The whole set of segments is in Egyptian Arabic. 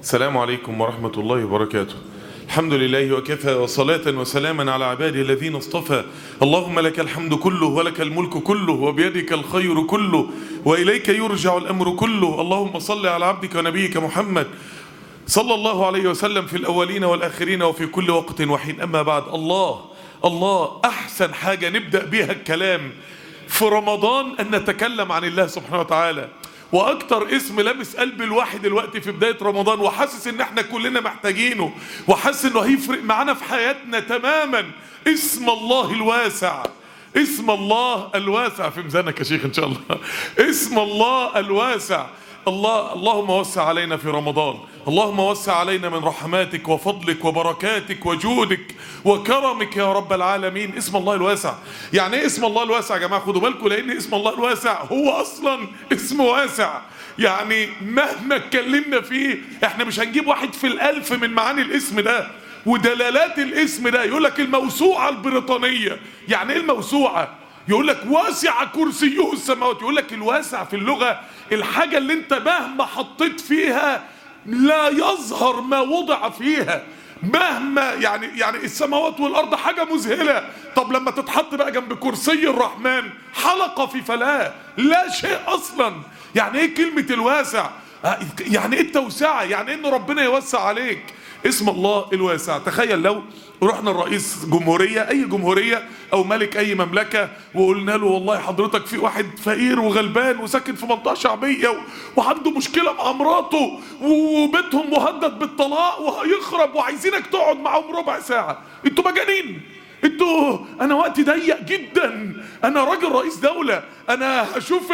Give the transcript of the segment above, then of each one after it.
السلام عليكم ورحمة الله وبركاته الحمد لله وكفى وصلاة وسلاما على عباده الذين اصطفى اللهم لك الحمد كله ولك الملك كله وبيدك الخير كله وإليك يرجع الأمر كله اللهم صل على عبدك ونبيك محمد صلى الله عليه وسلم في الأولين والآخرين وفي كل وقت وحين أما بعد الله الله أحسن حاجة نبدأ بها الكلام في رمضان أن نتكلم عن الله سبحانه وتعالى واكتر اسم لمس قلب الواحد دلوقتي في بدايه رمضان وحاسس ان احنا كلنا محتاجينه وحاسس انه هيفرق معانا في حياتنا تماما اسم الله الواسع اسم الله الواسع في ميزانك يا شيخ ان شاء الله اسم الله الواسع الله اللهم وسع علينا في رمضان اللهم وسع علينا من رحماتك وفضلك وبركاتك وجودك وكرمك يا رب العالمين اسم الله الواسع يعني ايه اسم الله الواسع يا جماعه خدوا بالكم لان اسم الله الواسع هو اصلا اسم واسع يعني مهما اتكلمنا فيه احنا مش هنجيب واحد في الالف من معاني الاسم ده ودلالات الاسم ده يقول لك الموسوعه البريطانيه يعني ايه الموسوعه يقول لك واسع كرسيه السماوات يقول لك الواسع في اللغة الحاجة اللي انت مهما حطيت فيها لا يظهر ما وضع فيها مهما يعني يعني السماوات والارض حاجه مذهله طب لما تتحط بقى جنب كرسي الرحمن حلقه في فلاه لا شيء اصلا يعني ايه كلمه الواسع يعني ايه التوسعه يعني ايه ان ربنا يوسع عليك اسم الله الواسع تخيل لو رحنا الرئيس جمهورية أي جمهورية أو ملك أي مملكة وقلنا له والله حضرتك في واحد فقير وغلبان وساكن في منطقة شعبية وعنده مشكلة مع مراته وبيتهم مهدد بالطلاق وهيخرب وعايزينك تقعد معاهم ربع ساعة انتوا مجانين انتوا انا وقتي ضيق جدا انا راجل رئيس دولة انا هشوف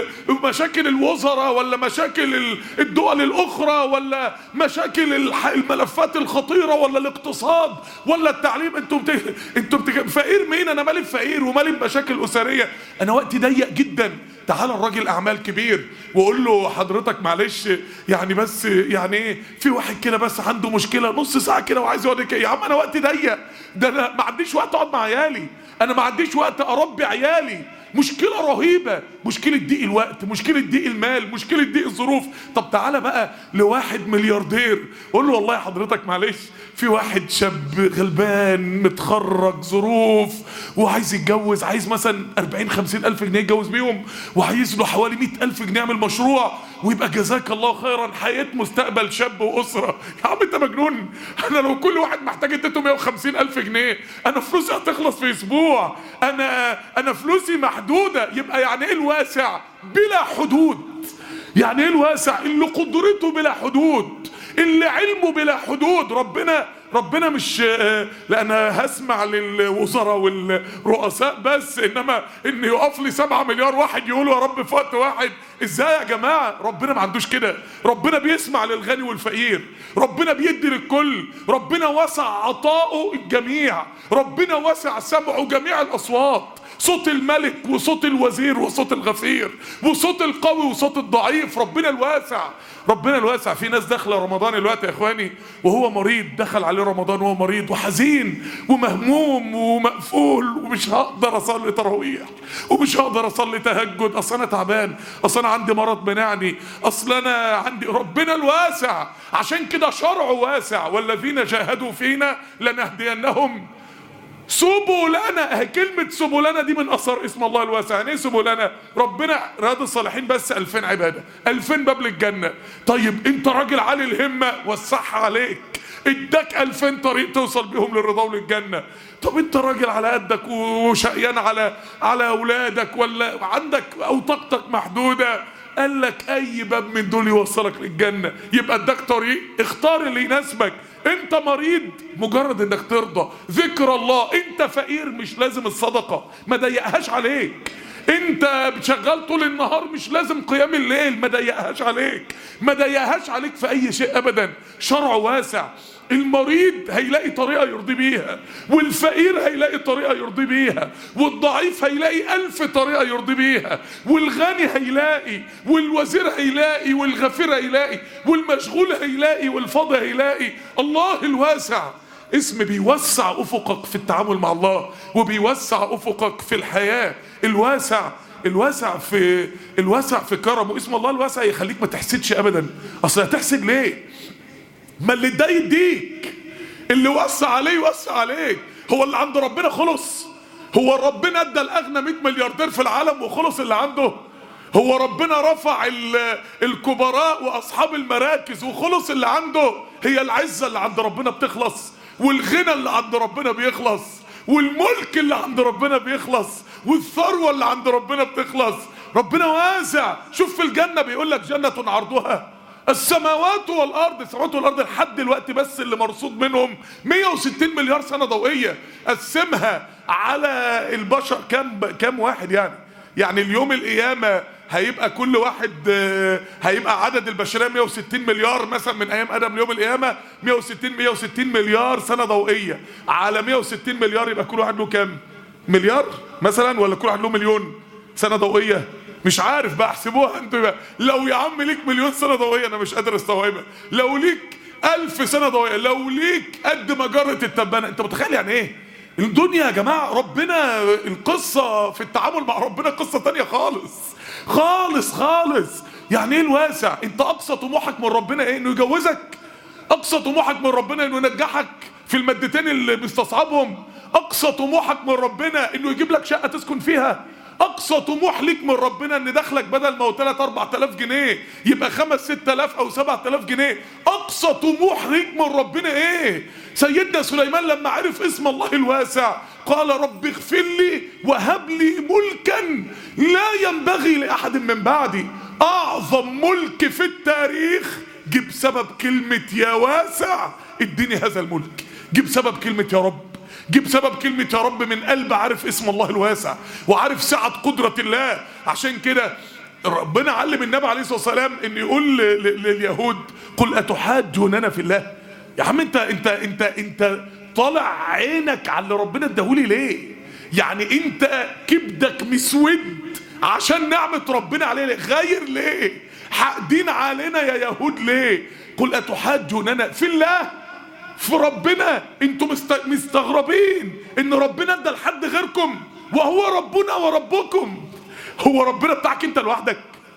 مشاكل الوزراء ولا مشاكل الدول الاخرى ولا مشاكل الملفات الخطيرة ولا الاقتصاد ولا التعليم انتوا بت... انتوا بت... فقير مين انا مالي فقير ومالي بمشاكل اسرية انا وقتي ضيق جدا تعال الراجل اعمال كبير وقول له حضرتك معلش يعني بس يعني ايه في واحد كده بس عنده مشكله نص ساعه كده وعايز يقعد يا عم انا وقتي ضيق ده انا ما عنديش وقت اقعد مع عيالي انا ما عنديش وقت اربي عيالي مشكله رهيبه مشكله ضيق الوقت مشكله ضيق المال مشكله ضيق الظروف طب تعالى بقى لواحد ملياردير قول له والله حضرتك معلش في واحد شاب غلبان متخرج ظروف وعايز يتجوز عايز مثلا 40 50 الف جنيه يتجوز بيهم وعايز له حوالي 100 الف جنيه يعمل مشروع ويبقى جزاك الله خيرا حياه مستقبل شاب واسره يا عم انت مجنون انا لو كل واحد محتاج اديته 150 الف جنيه انا فلوسي هتخلص في اسبوع انا انا فلوسي محدوده يبقى يعني ايه الواسع بلا حدود يعني ايه الواسع اللي قدرته بلا حدود اللي علمه بلا حدود ربنا ربنا مش لا انا هسمع للوزراء والرؤساء بس انما ان يقف لي سبعة مليار واحد يقولوا يا رب في وقت واحد ازاي يا جماعه ربنا ما عندوش كده ربنا بيسمع للغني والفقير ربنا بيدي للكل ربنا وسع عطاؤه الجميع ربنا وسع سمعه جميع الاصوات صوت الملك وصوت الوزير وصوت الغفير وصوت القوي وصوت الضعيف ربنا الواسع ربنا الواسع في ناس داخله رمضان الوقت يا اخواني وهو مريض دخل عليه رمضان وهو مريض وحزين ومهموم ومقفول ومش هقدر اصلي تراويح ومش هقدر اصلي تهجد اصل انا تعبان اصل انا عندي مرض منعني اصل انا عندي ربنا الواسع عشان كده شرعه واسع والذين جاهدوا فينا لنهدينهم سبلنا اهي كلمة سبلنا دي من اثار اسم الله الواسع يعني ايه سبلنا ربنا راد الصالحين بس 2000 عبادة 2000 باب للجنة طيب انت راجل عالي الهمة وسعها عليك اداك 2000 طريق توصل بيهم للرضا وللجنة طب انت راجل على قدك وشقيان على على اولادك ولا عندك او طاقتك محدودة قال لك اي باب من دول يوصلك للجنة يبقى اداك طريق اختار اللي يناسبك انت مريض مجرد انك ترضى ذكر الله انت فقير مش لازم الصدقة ما ضيقهاش عليك انت شغال طول النهار مش لازم قيام الليل ما ضيقهاش عليك ما ضيقهاش عليك في اي شيء ابدا شرع واسع المريض هيلاقي طريقة يرضي بيها والفقير هيلاقي طريقة يرضي بيها والضعيف هيلاقي ألف طريقة يرضي بيها والغني هيلاقي والوزير هيلاقي والغفير هيلاقي والمشغول هيلاقي والفاضي هيلاقي الله الواسع اسم بيوسع افقك في التعامل مع الله وبيوسع افقك في الحياة الواسع الواسع في الواسع في كرمه اسم الله الواسع يخليك ما تحسدش ابدا اصل هتحسد ليه ما اللي ده يديك اللي وسع عليه يوسع عليك هو اللي عند ربنا خلص هو ربنا ادى الاغنى 100 ملياردير في العالم وخلص اللي عنده هو ربنا رفع ال- الكبراء واصحاب المراكز وخلص اللي عنده هي العزه اللي عند ربنا بتخلص والغنى اللي عند ربنا بيخلص والملك اللي عند ربنا بيخلص والثروه اللي عند ربنا بتخلص ربنا واسع شوف في الجنه بيقول لك جنه عرضها السماوات والارض السماوات والارض لحد دلوقتي بس اللي مرصود منهم 160 مليار سنه ضوئيه قسمها على البشر كام كام واحد يعني يعني اليوم القيامه هيبقى كل واحد آه، هيبقى عدد البشريه 160 مليار مثلا من ايام ادم ليوم القيامه 160 160 مليار سنه ضوئيه على 160 مليار يبقى كل واحد له كام مليار مثلا ولا كل واحد له مليون سنه ضوئيه مش عارف بقى احسبوها انتوا بقى لو يا عم ليك مليون سنه ضوئيه انا مش قادر استوعبها لو ليك ألف سنه ضوئيه لو ليك قد مجره التبانه انت متخيل يعني ايه الدنيا يا جماعه ربنا القصه في التعامل مع ربنا قصه تانية خالص خالص خالص يعني ايه الواسع انت اقصى طموحك من ربنا ايه انه يجوزك اقصى طموحك من ربنا انه ينجحك في المادتين اللي بيستصعبهم اقصى طموحك من ربنا انه يجيب لك شقه تسكن فيها اقصى طموح ليك من ربنا ان دخلك بدل ما هو 3 4000 جنيه يبقى 5 6000 او 7000 جنيه اقصى طموح ليك من ربنا ايه سيدنا سليمان لما عرف اسم الله الواسع قال رب اغفر لي وهب لي ملكا لا ينبغي لاحد من بعدي اعظم ملك في التاريخ جه بسبب كلمة يا واسع اديني هذا الملك جه بسبب كلمة يا رب جه بسبب كلمة يا رب من قلب عارف اسم الله الواسع وعارف سعة قدرة الله عشان كده ربنا علم النبي عليه الصلاة والسلام ان يقول ل- ل- لليهود قل اتحاجوننا في الله يا عم انت انت انت انت طالع عينك على اللي ربنا اداهولي ليه يعني انت كبدك مسود عشان نعمة ربنا علينا ليه؟ غير ليه حاقدين علينا يا يهود ليه قل اتحاجوننا في الله في ربنا انتوا مست- مستغربين ان ربنا ادى لحد غيركم وهو ربنا وربكم هو ربنا بتاعك انت لوحدك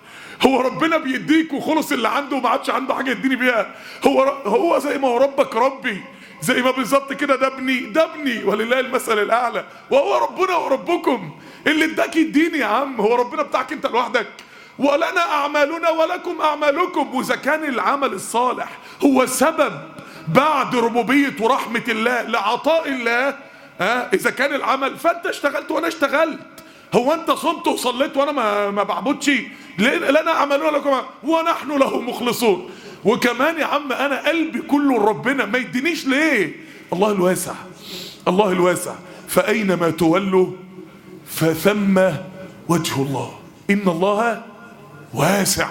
هو ربنا بيديك وخلص اللي عنده وما عادش عنده حاجه يديني بيها هو ر- هو زي ما هو ربك ربي زي ما بالظبط كده ده ابني ده ابني ولله المثل الاعلى وهو ربنا وربكم اللي اداك يديني يا عم هو ربنا بتاعك انت لوحدك ولنا اعمالنا ولكم اعمالكم واذا كان العمل الصالح هو سبب بعد ربوبيه ورحمه الله لعطاء الله ها اذا كان العمل فانت اشتغلت وانا اشتغلت هو انت صمت وصليت وانا ما ما بعبدش ليه- لنا اعمالنا لكم ونحن له مخلصون وكمان يا عم انا قلبي كله لربنا ما يدينيش ليه الله الواسع الله الواسع فاينما تولوا فثم وجه الله ان الله واسع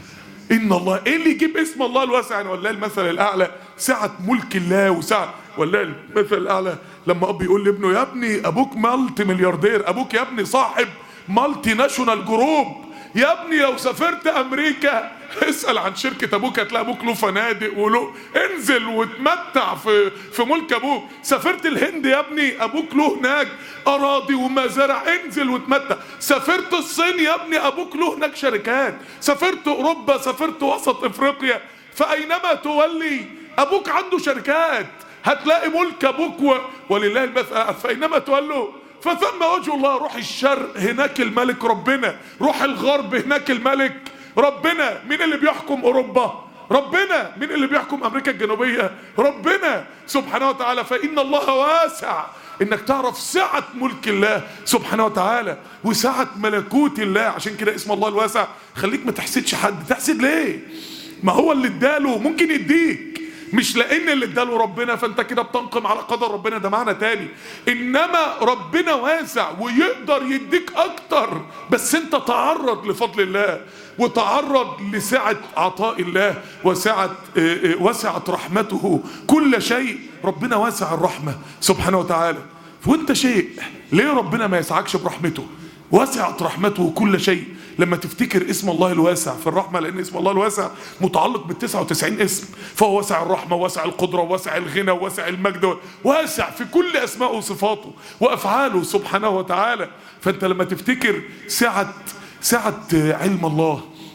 ان الله ايه اللي يجيب اسم الله الواسع يعني ولا المثل الاعلى سعه ملك الله وسعه ولا المثل الاعلى لما اب يقول لابنه يا ابني ابوك مالتي ملياردير ابوك يا ابني صاحب مالتي ناشونال جروب يا ابني لو سافرت امريكا اسال عن شركه ابوك هتلاقي ابوك له فنادق وله انزل وتمتع في في ملك ابوك سافرت الهند يا ابني ابوك له هناك اراضي ومزارع انزل وتمتع سافرت الصين يا ابني ابوك له هناك شركات سافرت اوروبا سافرت وسط افريقيا فاينما تولي ابوك عنده شركات هتلاقي ملك ابوك و... ولله المثل فاينما تولوا فثم وجه الله روح الشرق هناك الملك ربنا روح الغرب هناك الملك ربنا مين اللي بيحكم اوروبا ربنا مين اللي بيحكم امريكا الجنوبيه ربنا سبحانه وتعالى فان الله واسع انك تعرف سعه ملك الله سبحانه وتعالى وسعه ملكوت الله عشان كده اسم الله الواسع خليك ما تحسدش حد تحسد ليه ما هو اللي اداله ممكن يديك مش لان اللي اداله ربنا فانت كده بتنقم على قدر ربنا ده معنى تاني انما ربنا واسع ويقدر يديك اكتر بس انت تعرض لفضل الله وتعرض لسعة عطاء الله وسعة آه، آه، وسعت رحمته كل شيء ربنا واسع الرحمة سبحانه وتعالى وانت شيء ليه ربنا ما يسعكش برحمته وسعت رحمته كل شيء لما تفتكر اسم الله الواسع في الرحمة لأن اسم الله الواسع متعلق بال 99 اسم فهو واسع الرحمة واسع القدرة واسع الغنى واسع المجد واسع في كل أسمائه وصفاته وأفعاله سبحانه وتعالى فأنت لما تفتكر سعة سعة علم الله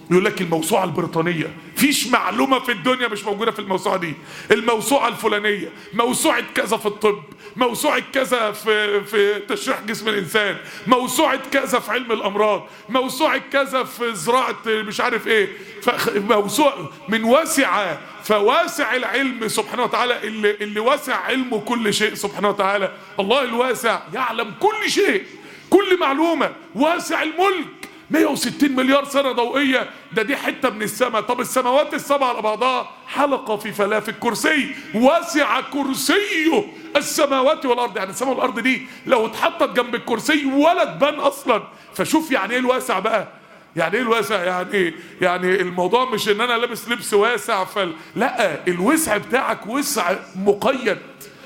يقول لك الموسوعة البريطانية فيش معلومة في الدنيا مش موجودة في الموسوعة دي الموسوعة الفلانية موسوعة كذا في الطب موسوعة كذا في في تشريح جسم الإنسان موسوعة كذا في علم الأمراض موسوعة كذا في زراعة مش عارف إيه موسوعة من واسعة فواسع العلم سبحانه وتعالى اللي, اللي واسع علمه كل شيء سبحانه وتعالى الله الواسع يعلم كل شيء كل معلومة واسع الملك 160 مليار سنة ضوئية ده دي حتة من السماء طب السماوات السبع على بعضها حلقة في فلاف الكرسي وسع كرسيه السماوات والأرض يعني السماء والأرض دي لو اتحطت جنب الكرسي ولا تبان أصلا فشوف يعني ايه الواسع بقى يعني ايه الواسع يعني ايه يعني الموضوع مش ان انا لابس لبس واسع فل لا الوسع بتاعك وسع مقيد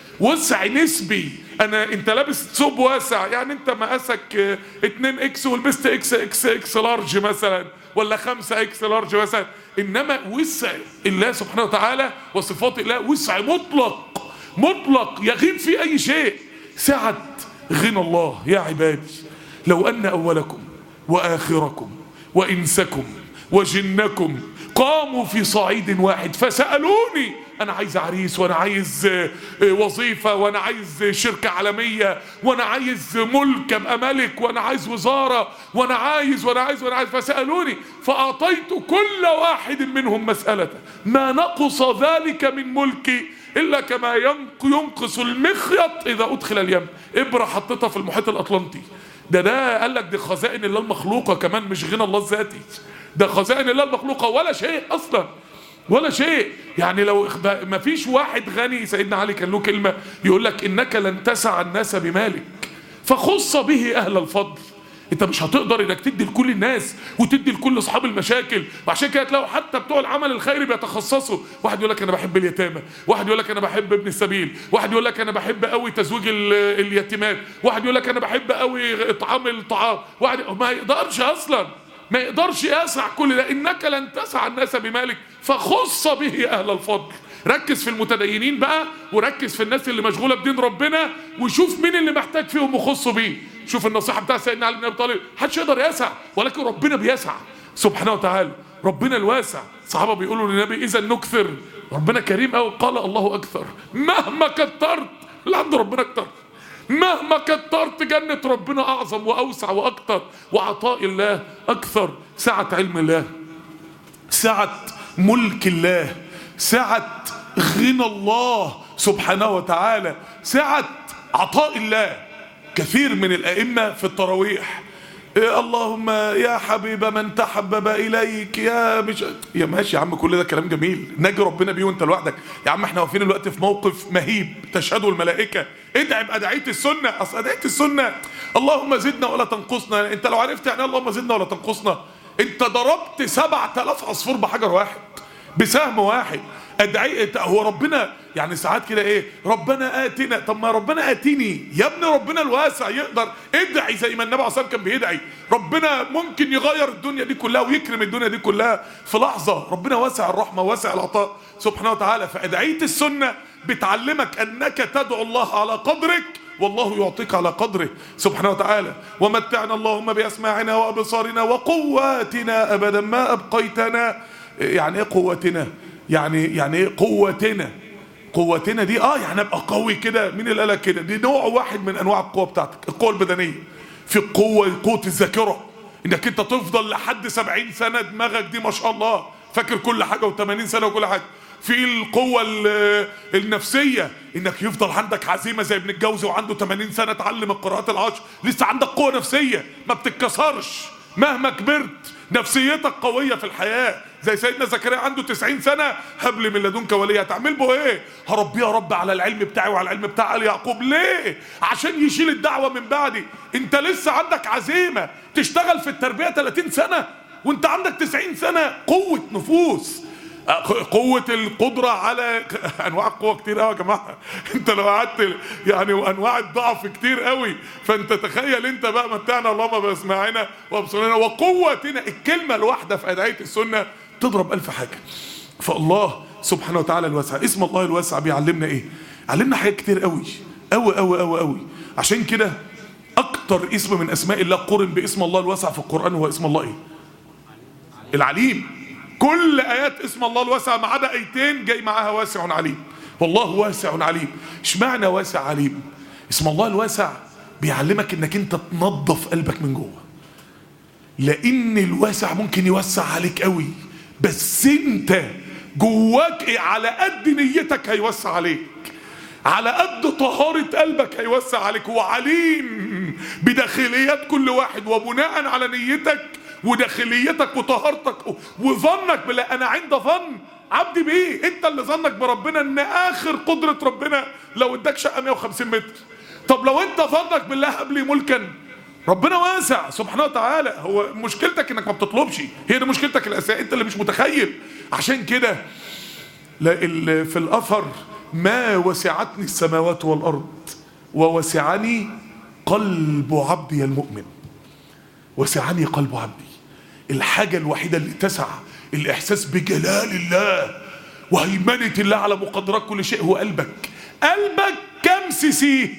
وسع نسبي انا انت لابس ثوب واسع يعني انت مقاسك 2 اكس ولبست اكس اكس اكس لارج مثلا ولا 5 اكس لارج مثلا انما وسع الله سبحانه وتعالى وصفات الله وسع مطلق مطلق يغيب فيه اي شيء سعة غنى الله يا عبادي لو ان اولكم واخركم وانسكم وجنكم قاموا في صعيد واحد فسالوني انا عايز عريس وانا عايز وظيفة وانا عايز شركة عالمية وانا عايز ملك ابقى ملك وانا عايز وزارة وانا عايز وانا عايز وانا عايز فسألوني فأعطيت كل واحد منهم مسألته ما نقص ذلك من ملكي إلا كما ينقص المخيط إذا أدخل اليم إبرة حطيتها في المحيط الأطلنطي ده ده قال لك دي خزائن الله المخلوقة كمان مش غنى الله الذاتي ده خزائن الله المخلوقة ولا شيء أصلا ولا شيء يعني لو ما فيش واحد غني سيدنا علي كان له كلمة يقول لك إنك لن تسع الناس بمالك فخص به أهل الفضل انت مش هتقدر انك تدي لكل الناس وتدي لكل اصحاب المشاكل وعشان كده تلاقوا حتى بتوع العمل الخيري بيتخصصوا واحد يقول لك انا بحب اليتامى واحد يقول لك انا بحب ابن السبيل واحد يقول لك انا بحب قوي تزويج اليتيمات واحد يقول لك انا بحب قوي اطعام الطعام واحد ما يقدرش اصلا ما يقدرش يسع كل ده انك لن تسع الناس بمالك فخص به اهل الفضل ركز في المتدينين بقى وركز في الناس اللي مشغوله بدين ربنا وشوف مين اللي محتاج فيهم وخصه بيه شوف النصيحه بتاع سيدنا علي بن ابي طالب محدش يقدر يسع ولكن ربنا بيسع سبحانه وتعالى ربنا الواسع الصحابه بيقولوا للنبي اذا نكثر ربنا كريم قوي قال الله اكثر مهما كترت اللي عند ربنا اكتر مهما كترت جنة ربنا أعظم وأوسع وأكثر وعطاء الله أكثر سعة علم الله سعة ملك الله سعة غنى الله سبحانه وتعالى سعة عطاء الله كثير من الأئمة في التراويح إيه اللهم يا حبيب من تحبب اليك يا مش يا ماشي يا عم كل ده كلام جميل نجي ربنا بيه وانت لوحدك يا عم احنا واقفين الوقت في موقف مهيب تشهده الملائكه ادعي بادعيه السنه اصل ادعيه السنه اللهم زدنا ولا تنقصنا انت لو عرفت يعني اللهم زدنا ولا تنقصنا انت ضربت 7000 عصفور بحجر واحد بسهم واحد ادعي هو ربنا يعني ساعات كده ايه ربنا اتنا طب ما ربنا اتيني يا ابني ربنا الواسع يقدر ادعي زي ما النبي عليه الصلاه كان بيدعي ربنا ممكن يغير الدنيا دي كلها ويكرم الدنيا دي كلها في لحظه ربنا واسع الرحمه واسع العطاء سبحانه وتعالى فادعيه السنه بتعلمك انك تدعو الله على قدرك والله يعطيك على قدره سبحانه وتعالى ومتعنا اللهم باسماعنا وابصارنا وقواتنا ابدا ما ابقيتنا يعني ايه قوتنا يعني يعني ايه قوتنا قوتنا دي اه يعني ابقى قوي كده مين اللي قالك كده دي نوع واحد من انواع القوه بتاعتك القوه البدنيه في القوه قوه الذاكره انك انت تفضل لحد سبعين سنه دماغك دي ما شاء الله فاكر كل حاجه و80 سنه وكل حاجه في القوة النفسية انك يفضل عندك عزيمة زي ابن الجوزي وعنده 80 سنة اتعلم القراءات العشر لسه عندك قوة نفسية ما بتتكسرش مهما كبرت نفسيتك قوية في الحياة زي سيدنا زكريا عنده 90 سنة هب لي من لدنك ولي هتعمل به ايه هربيه يا رب على العلم بتاعي وعلى العلم بتاع ال يعقوب ليه عشان يشيل الدعوة من بعدي انت لسه عندك عزيمة تشتغل في التربية 30 سنة وانت عندك 90 سنة قوة نفوس قوة القدرة على أنواع القوة كتير قوي يا جماعة أنت لو قعدت يعني وأنواع الضعف كتير قوي فأنت تخيل أنت بقى متعنا اللهم بأسماعنا وأبصارنا وقوتنا الكلمة الواحدة في أدعية السنة تضرب ألف حاجة فالله سبحانه وتعالى الواسع اسم الله الواسع بيعلمنا إيه؟ علمنا حاجات كتير قوي قوي قوي قوي قوي عشان كده أكتر اسم من أسماء الله قرن باسم الله الواسع في القرآن هو اسم الله إيه؟ العليم كل ايات اسم الله الواسع ما عدا ايتين جاي معاها واسع عليم والله واسع عليم اشمعنى واسع عليم اسم الله الواسع بيعلمك انك انت تنظف قلبك من جوه لان الواسع ممكن يوسع عليك قوي بس انت جواك ايه على قد نيتك هيوسع عليك على قد طهارة قلبك هيوسع عليك هو عليم بداخليات كل واحد وبناء على نيتك وداخليتك وطهارتك وظنك بالله انا عند ظن عبدي بايه انت اللي ظنك بربنا ان اخر قدرة ربنا لو اداك شقة 150 متر طب لو انت ظنك بالله هب لي ملكا ربنا واسع سبحانه وتعالى هو مشكلتك انك ما بتطلبش هي دي مشكلتك الاساسيه انت اللي مش متخيل عشان كده لا ال- في الاثر ما وسعتني السماوات والارض ووسعني قلب عبدي المؤمن وسعني قلب عبدي الحاجه الوحيده اللي تسع الاحساس بجلال الله وهيمنه الله على مقدرات كل شيء هو قلبك قلبك كم سي سي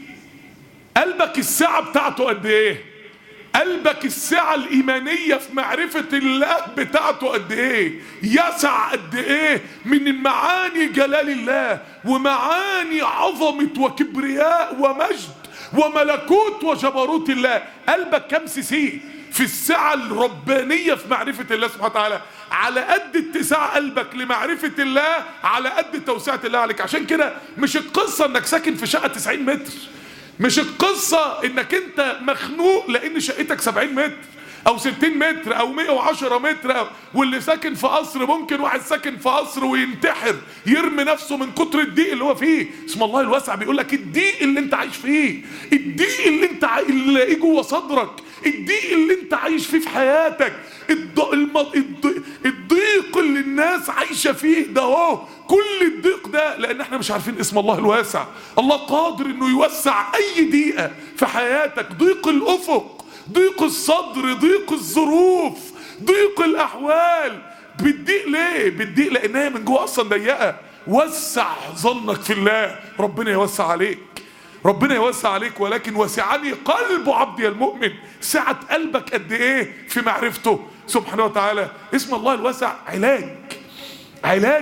قلبك السعة بتاعته قد ايه قلبك السعة الإيمانية في معرفة الله بتاعته قد ايه يسع قد ايه من معاني جلال الله ومعاني عظمة وكبرياء ومجد وملكوت وجبروت الله قلبك كم سي سي في السعة الربانية في معرفة الله سبحانه وتعالى على قد اتساع قلبك لمعرفة الله على قد توسعة الله عليك عشان كده مش القصة انك ساكن في شقة 90 متر مش القصة انك انت مخنوق لان شقتك 70 متر او 60 متر او 110 متر أو واللي ساكن في قصر ممكن واحد ساكن في قصر وينتحر يرمي نفسه من كتر الضيق اللي هو فيه اسم الله الواسع بيقول لك الضيق اللي انت عايش فيه الضيق اللي انت عاي... اللي ايه جوه صدرك الضيق اللي انت عايش فيه في حياتك الض... الم... الض... الضيق اللي الناس عايشه فيه ده اهو كل الضيق ده لان احنا مش عارفين اسم الله الواسع الله قادر انه يوسع اي ضيقه في حياتك ضيق الافق ضيق الصدر ضيق الظروف ضيق الاحوال بتضيق ليه بتضيق لانها من جوه اصلا ضيقه وسع ظنك في الله ربنا يوسع عليك ربنا يوسع عليك ولكن وسعني قلب عبدي المؤمن سعة قلبك قد ايه في معرفته سبحانه وتعالى اسم الله الواسع علاج علاج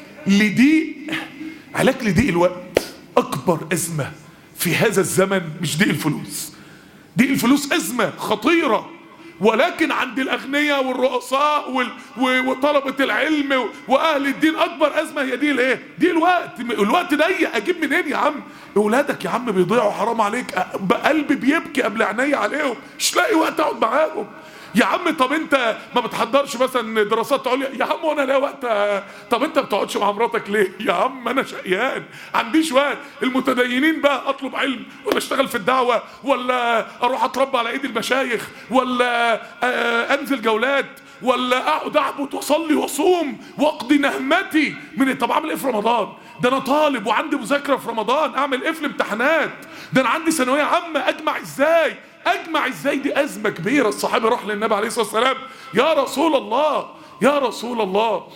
لضيق علاج لضيق الوقت اكبر ازمه في هذا الزمن مش ضيق الفلوس ضيق الفلوس ازمه خطيره ولكن عند الاغنياء والرؤساء وال... و- وطلبه العلم و... واهل الدين اكبر ازمه هي دي الايه؟ دي الوقت الوقت ضيق اجيب منين يا عم؟ اولادك يا عم بيضيعوا حرام عليك أ- قلبي بيبكي قبل عينيا عليهم مش لاقي وقت اقعد معاهم يا عم طب انت ما بتحضرش مثلا دراسات عليا يا عم وانا لا وقت طب انت ما بتقعدش مع مراتك ليه يا عم انا شقيان عنديش وقت المتدينين بقى اطلب علم ولا اشتغل في الدعوه ولا اروح اتربى على ايد المشايخ ولا آه، انزل جولات ولا اقعد اعبد واصلي واصوم واقضي نهمتي من طب اعمل ايه في رمضان ده انا طالب وعندي مذاكره في رمضان اعمل ايه في الامتحانات ده انا عندي ثانويه عامه اجمع ازاي اجمع ازاي دي ازمه كبيره الصحابي راح للنبي عليه الصلاه والسلام يا رسول الله يا رسول الله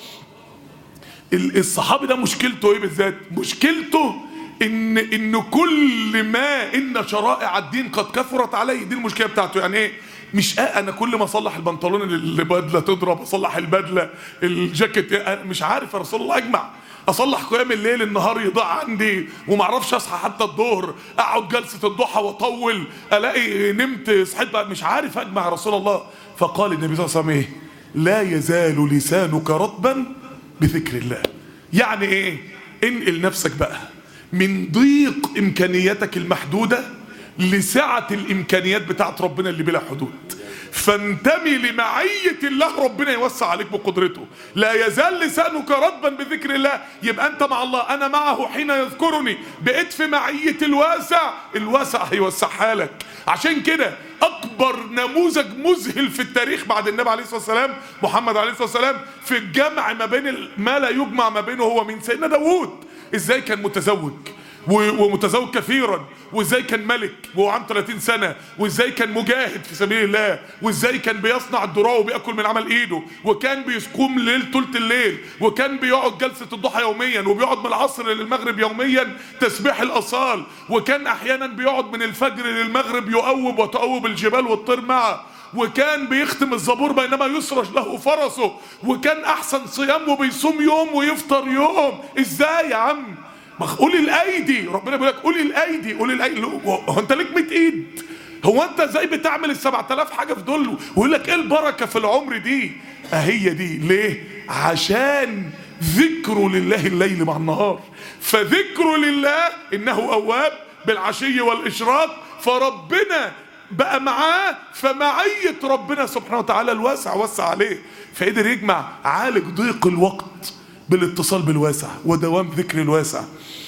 ال- الصحابي ده مشكلته ايه بالذات مشكلته ان ان كل ما ان شرائع الدين قد كثرت عليه دي المشكله بتاعته يعني ايه مش آه انا كل ما اصلح البنطلون البدله تضرب اصلح البدله الجاكيت أنا مش عارف يا رسول الله اجمع اصلح قيام الليل النهار يضيع عندي وما اعرفش اصحى حتى الظهر اقعد جلسه الضحى واطول الاقي نمت صحيت بقى مش عارف اجمع يا رسول الله فقال النبي صلى الله عليه وسلم ايه لا يزال لسانك رطبا بذكر الله يعني ايه انقل نفسك بقى من ضيق امكانياتك المحدوده لسعه الامكانيات بتاعت ربنا اللي بلا حدود فانتمي لمعية الله ربنا يوسع عليك بقدرته لا يزال لسانك رطبا بذكر الله يبقى انت مع الله انا معه حين يذكرني بقيت في معية الواسع الواسع هيوسعها لك عشان كده اكبر نموذج مذهل في التاريخ بعد النبي عليه الصلاه والسلام محمد عليه الصلاه والسلام في الجمع ما بين ال- ما لا يجمع ما بينه هو من سيدنا داوود ازاي كان متزوج و- ومتزوج كثيرا وازاي كان ملك وهو عنده 30 سنه وازاي كان مجاهد في سبيل الله وازاي كان بيصنع الذراع وبياكل من عمل ايده وكان بيقوم الليل طول الليل وكان بيقعد جلسه الضحى يوميا وبيقعد من العصر للمغرب يوميا تسبيح الاصال وكان احيانا بيقعد من الفجر للمغرب يؤوب وتؤوب الجبال والطير معه وكان بيختم الزبور بينما يسرج له فرسه وكان احسن صيام وبيصوم يوم ويفطر يوم ازاي يا عم ما قول الايدي ربنا بيقول لك قول الايدي قول الايدي هو انت ليك 100 ايد هو انت ازاي بتعمل ال 7000 حاجه في دول ويقول لك ايه البركه في العمر دي اهي دي ليه عشان ذكره لله الليل مع النهار فذكره لله انه اواب بالعشي والاشراق فربنا بقى معاه فمعية ربنا سبحانه وتعالى الواسع وسع عليه فقدر يجمع عالج ضيق الوقت بالاتصال بالواسع ودوام ذكر الواسع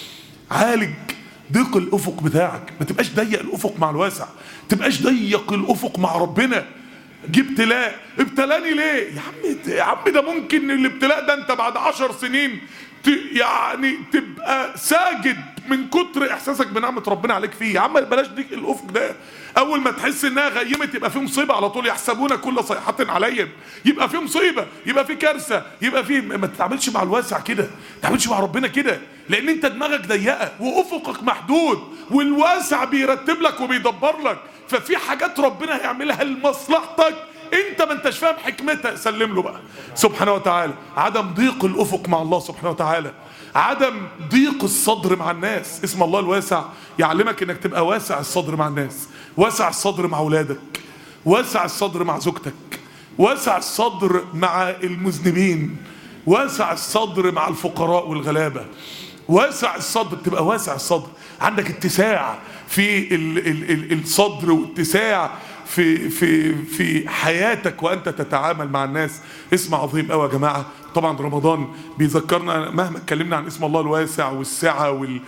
عالج ضيق الافق بتاعك ما تبقاش ضيق الافق مع الواسع تبقاش ضيق الافق مع ربنا جه ابتلاء ابتلاني ليه يا عم يا عم ده ممكن الابتلاء ده انت بعد عشر سنين ت يعني تبقى ساجد من كتر احساسك بنعمه ربنا عليك فيه يا عم بلاش ضيق الافق ده اول ما تحس انها غيمت يبقى في مصيبه على طول يحسبون كل صيحه عليهم يبقى في مصيبه يبقى في كارثه يبقى في ما تتعاملش مع الواسع كده ما تتعاملش مع ربنا كده لان انت دماغك ضيقه وافقك محدود والواسع بيرتب لك وبيدبر لك ففي حاجات ربنا هيعملها لمصلحتك انت ما انتش فاهم حكمتها سلم له بقى سبحانه وتعالى عدم ضيق الافق مع الله سبحانه وتعالى عدم ضيق الصدر مع الناس اسم الله الواسع يعلمك انك تبقى واسع الصدر مع الناس واسع الصدر مع اولادك واسع الصدر مع زوجتك واسع الصدر مع المذنبين واسع الصدر مع الفقراء والغلابه واسع الصدر تبقى واسع الصدر عندك اتساع في ال ال ال الصدر واتساع في في في حياتك وانت تتعامل مع الناس اسم عظيم قوي يا جماعه طبعا رمضان بيذكرنا مهما اتكلمنا عن اسم الله الواسع والسعه وال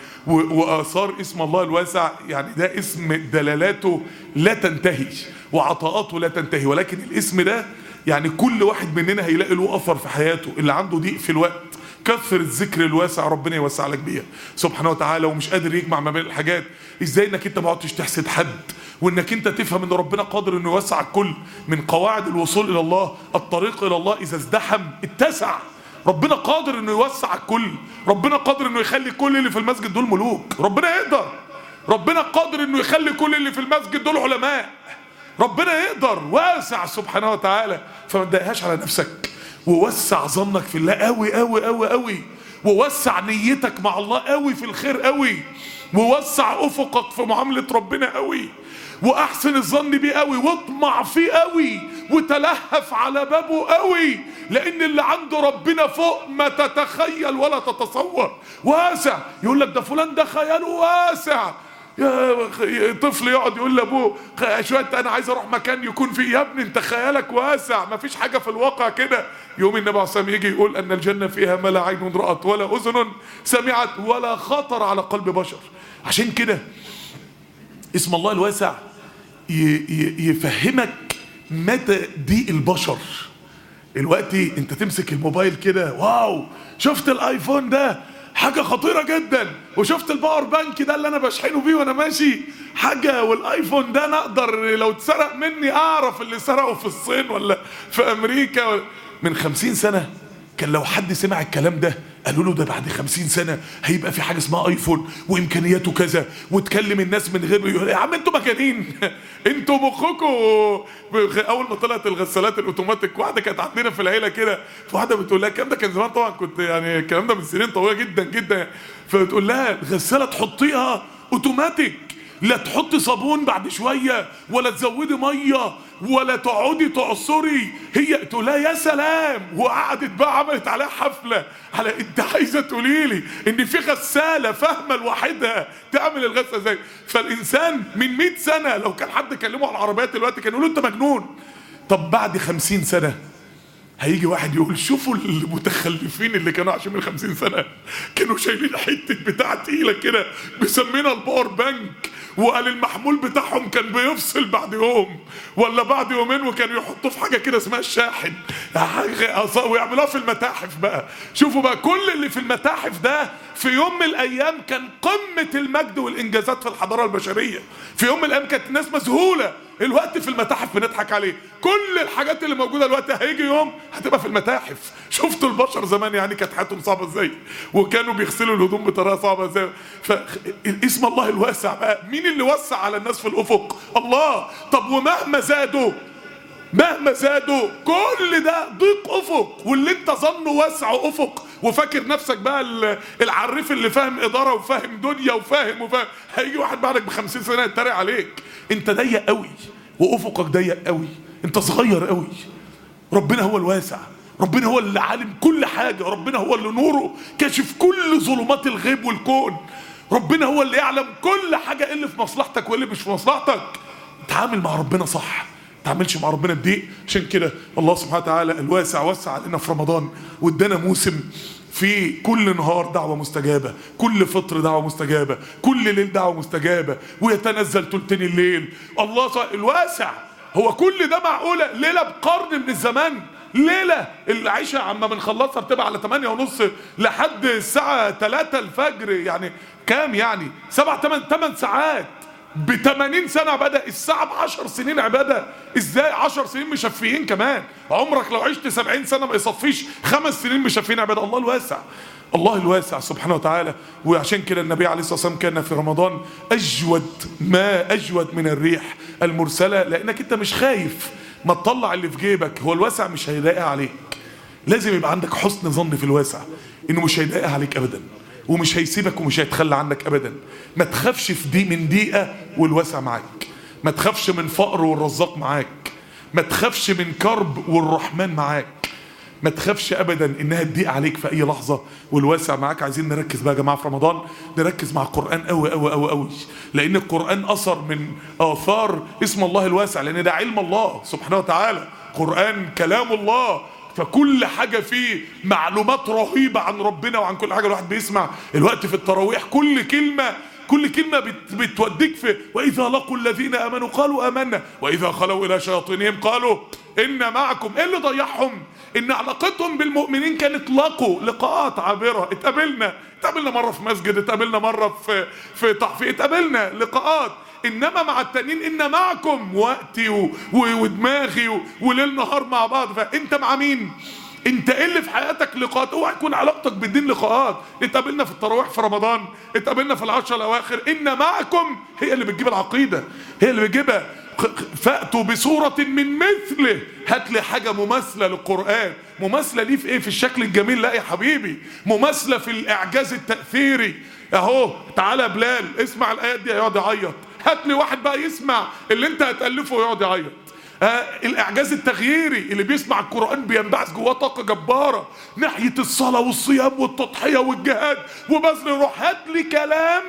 واثار اسم الله الواسع يعني ده اسم دلالاته لا تنتهي وعطاءاته لا تنتهي ولكن الاسم ده يعني كل واحد مننا هيلاقي له اثر في حياته اللي عنده ضيق في الوقت كثر الذكر الواسع ربنا يوسع لك بيها سبحانه وتعالى ومش قادر يجمع ما بين الحاجات ازاي انك انت ما عدتش تحسد حد وانك انت تفهم ان ربنا قادر انه يوسع الكل من قواعد الوصول الى الله الطريق الى الله اذا ازدحم اتسع ربنا قادر انه يوسع الكل ربنا قادر انه يخلي كل اللي في المسجد دول ملوك ربنا يقدر ربنا قادر انه يخلي كل اللي في المسجد دول علماء ربنا يقدر واسع سبحانه وتعالى فما تضايقهاش على نفسك ووسع ظنك في الله قوي قوي قوي قوي ووسع نيتك مع الله قوي في الخير قوي ووسع افقك في معامله ربنا قوي واحسن الظن بيه قوي واطمع فيه قوي وتلهف على بابه قوي لان اللي عنده ربنا فوق ما تتخيل ولا تتصور واسع يقول لك ده فلان ده خياله واسع يا طفل يقعد يقول لابوه شويه انا عايز اروح مكان يكون فيه يا ابني انت خيالك واسع ما فيش حاجه في الواقع كده يوم النبي عليه الصلاه يجي يقول ان الجنه فيها ما لا عين رات ولا اذن سمعت ولا خطر على قلب بشر عشان كده اسم الله الواسع يفهمك مدى ضيق البشر دلوقتي انت تمسك الموبايل كده واو شفت الايفون ده حاجة خطيرة جدا وشفت الباور بانك ده اللي انا بشحنه بيه وانا ماشي حاجة والايفون ده انا اقدر لو اتسرق مني اعرف اللي سرقه في الصين ولا في امريكا ولا من خمسين سنة كان لو حد سمع الكلام ده قالوا له ده بعد خمسين سنة هيبقى في حاجة اسمها ايفون وامكانياته كذا وتكلم الناس من غير يا عم انتوا مجانين انتوا مخكم اول ما طلعت الغسالات الاوتوماتيك واحدة كانت عندنا في العيلة كده واحدة بتقول لها الكلام ده كان زمان طبعا كنت يعني الكلام ده من سنين طويلة جدا جدا فبتقول لها الغسالة تحطيها اوتوماتيك لا تحطي صابون بعد شوية ولا تزودي مية ولا تقعدي تعصري هي تقول لها يا سلام وقعدت بقى عملت عليها حفلة على انت عايزة تقولي لي ان في غسالة فاهمة لوحدها تعمل الغسالة ازاي فالانسان من 100 سنة لو كان حد كلمه على العربيات دلوقتي كان يقول له انت مجنون طب بعد 50 سنة هيجي واحد يقول شوفوا المتخلفين اللي كانوا عايشين من 50 سنه كانوا شايلين حته بتاع تقيله كده مسمينها الباور بانك وقال المحمول بتاعهم كان بيفصل بعد يوم ولا بعد يومين وكانوا يحطوه في حاجه كده اسمها الشاحن ويعملوها في المتاحف بقى شوفوا بقى كل اللي في المتاحف ده في يوم من الايام كان قمه المجد والانجازات في الحضاره البشريه في يوم من الايام كانت الناس مذهوله الوقت في المتاحف بنضحك عليه كل الحاجات اللي موجوده دلوقتي هيجي يوم هتبقى في المتاحف شفتوا البشر زمان يعني كانت حياتهم صعبه ازاي وكانوا بيغسلوا الهدوم بطريقه صعبه ازاي فاسم الله الواسع بقى مين اللي وسع على الناس في الافق الله طب ومهما زادوا مهما زادوا كل ده ضيق افق واللي انت ظنه واسع افق وفاكر نفسك بقى ال- العريف اللي فاهم اداره وفاهم دنيا وفاهم وفاهم هيجي واحد بعدك ب 50 سنه يتريق عليك انت ضيق قوي وافقك ضيق قوي انت صغير قوي ربنا هو الواسع ربنا هو اللي عالم كل حاجة ربنا هو اللي نوره كاشف كل ظلمات الغيب والكون ربنا هو اللي يعلم كل حاجة إيه اللي في مصلحتك وايه اللي مش في مصلحتك تعامل مع ربنا صح تعملش مع ربنا بضيق عشان كده الله سبحانه وتعالى الواسع وسع علينا في رمضان وادانا موسم في كل نهار دعوة مستجابة كل فطر دعوة مستجابة كل ليل دعوة مستجابة ويتنزل تلتين الليل الله ص- الواسع هو كل ده معقولة ليلة بقرن من الزمان ليلة العشاء عما بنخلصها بتبقى على 8 ونص لحد الساعة 3 الفجر يعني كام يعني 7 8 8 ساعات ب 80 سنة عبادة الساعة ب 10 سنين عبادة ازاي 10 سنين مشفيين كمان عمرك لو عشت 70 سنة ما يصفيش خمس سنين مشفيين عبادة الله الواسع الله الواسع سبحانه وتعالى وعشان كده النبي عليه الصلاة والسلام كان في رمضان أجود ما أجود من الريح المرسلة لأنك أنت مش خايف ما تطلع اللي في جيبك هو الواسع مش هيلاقي عليك لازم يبقى عندك حسن ظن في الواسع انه مش هيضايقها عليك ابدا ومش هيسيبك ومش هيتخلى عنك ابدا ما تخافش في دي من دقيقه والواسع معاك ما تخافش من فقر والرزاق معاك ما تخافش من كرب والرحمن معاك ما تخافش ابدا انها تضيق عليك في اي لحظه والواسع معاك عايزين نركز بقى يا جماعه في رمضان نركز مع القران قوي قوي قوي قوي لان القران اثر من اثار اسم الله الواسع لان ده علم الله سبحانه وتعالى قران كلام الله فكل حاجه فيه معلومات رهيبه عن ربنا وعن كل حاجه الواحد بيسمع الوقت في التراويح كل كلمه كل كلمة بت بتوديك في وإذا لقوا الذين آمنوا قالوا آمنا وإذا خلوا إلى شياطينهم قالوا إن معكم إيه اللي ضيعهم إن علاقتهم بالمؤمنين كانت لقوا لقاءات عابرة اتقابلنا اتقابلنا مرة في مسجد اتقابلنا مرة في في تحفيظ اتقابلنا لقاءات انما مع التانيين ان معكم وقتي و... و... ودماغي و... وليل نهار مع بعض فانت مع مين انت ايه اللي في حياتك لقاءات اوعى يكون علاقتك بالدين لقاءات اتقابلنا في التراويح في رمضان اتقابلنا في العشر الاواخر ان معكم هي اللي بتجيب العقيده هي اللي بتجيبها فاتوا بصوره من مثله هات لي حاجه مماثله للقران مماثله ليه في ايه في الشكل الجميل لا يا حبيبي مماثله في الاعجاز التاثيري اهو تعالى يا بلال اسمع الايات دي هيقعد يعيط هات لي واحد بقى يسمع اللي انت هتالفه ويقعد يعيط آه الاعجاز التغييري اللي بيسمع القران بينبعث جواه طاقه جباره ناحيه الصلاه والصيام والتضحيه والجهاد وبذل الروح هات لي كلام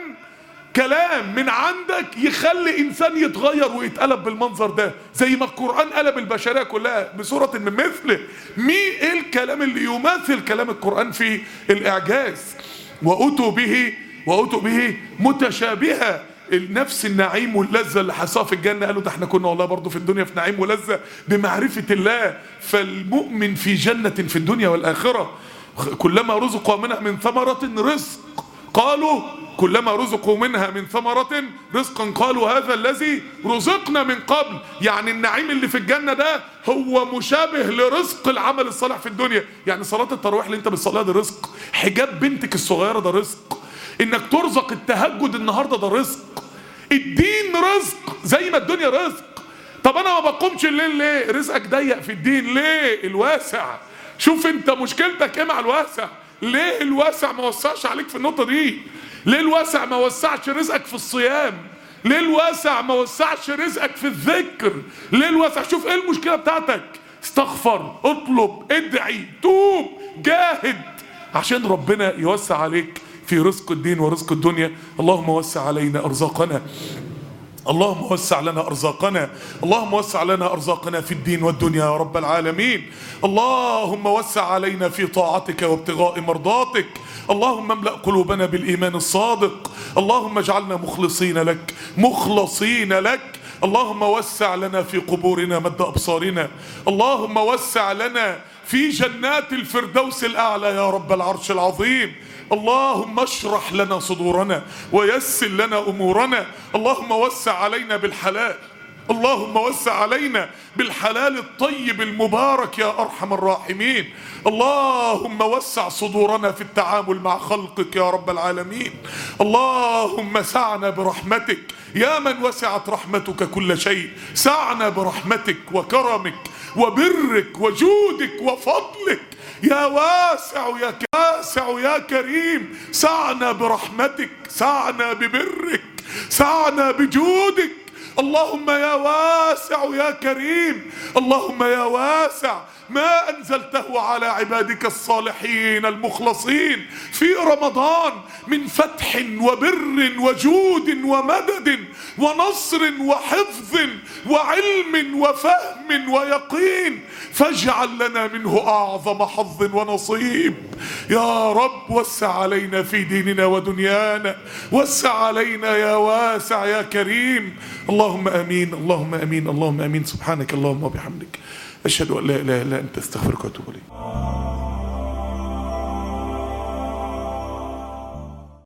كلام من عندك يخلي انسان يتغير ويتقلب بالمنظر ده زي ما القران قلب البشريه كلها بصوره من مثله مين ايه الكلام اللي يماثل كلام القران في الاعجاز واتوا به واتوا به متشابهه نفس النعيم واللذة اللي حصاها في الجنة قالوا ده احنا كنا والله برضو في الدنيا في نعيم ولذة بمعرفة الله فالمؤمن في جنة في الدنيا والآخرة كلما رزقوا منها من ثمرة رزق قالوا كلما رزقوا منها من ثمرة رزقا قالوا هذا الذي رزقنا من قبل يعني النعيم اللي في الجنة ده هو مشابه لرزق العمل الصالح في الدنيا يعني صلاة التراويح اللي انت بتصليها ده رزق حجاب بنتك الصغيرة ده رزق انك ترزق التهجد النهارده ده رزق الدين رزق زي ما الدنيا رزق طب انا ما بقومش الليل ليه رزقك ضيق في الدين ليه الواسع شوف انت مشكلتك ايه مع الواسع ليه الواسع ما وسعش عليك في النقطه دي ليه الواسع ما وسعش رزقك في الصيام ليه الواسع ما وسعش رزقك في الذكر ليه الواسع شوف ايه المشكله بتاعتك استغفر اطلب ادعي توب جاهد عشان ربنا يوسع عليك في رزق الدين ورزق الدنيا اللهم وسع علينا ارزاقنا اللهم وسع لنا ارزاقنا اللهم وسع لنا ارزاقنا في الدين والدنيا يا رب العالمين اللهم وسع علينا في طاعتك وابتغاء مرضاتك اللهم املا قلوبنا بالايمان الصادق اللهم اجعلنا مخلصين لك مخلصين لك اللهم وسع لنا في قبورنا مد ابصارنا اللهم وسع لنا في جنات الفردوس الاعلى يا رب العرش العظيم اللهم اشرح لنا صدورنا ويسر لنا امورنا اللهم وسع علينا بالحلال اللهم وسع علينا بالحلال الطيب المبارك يا ارحم الراحمين اللهم وسع صدورنا في التعامل مع خلقك يا رب العالمين اللهم سعنا برحمتك يا من وسعت رحمتك كل شيء سعنا برحمتك وكرمك وبرك وجودك وفضلك يا واسع يا واسع يا كريم سعنا برحمتك سعنا ببرك سعنا بجودك اللهم يا واسع يا كريم اللهم يا واسع ما انزلته على عبادك الصالحين المخلصين في رمضان من فتح وبر وجود ومدد ونصر وحفظ وعلم وفهم ويقين فاجعل لنا منه اعظم حظ ونصيب يا رب وسع علينا في ديننا ودنيانا وسع علينا يا واسع يا كريم اللهم امين اللهم امين اللهم امين سبحانك اللهم وبحمدك اشهد ان لا اله الا انت استغفرك واتوب اليك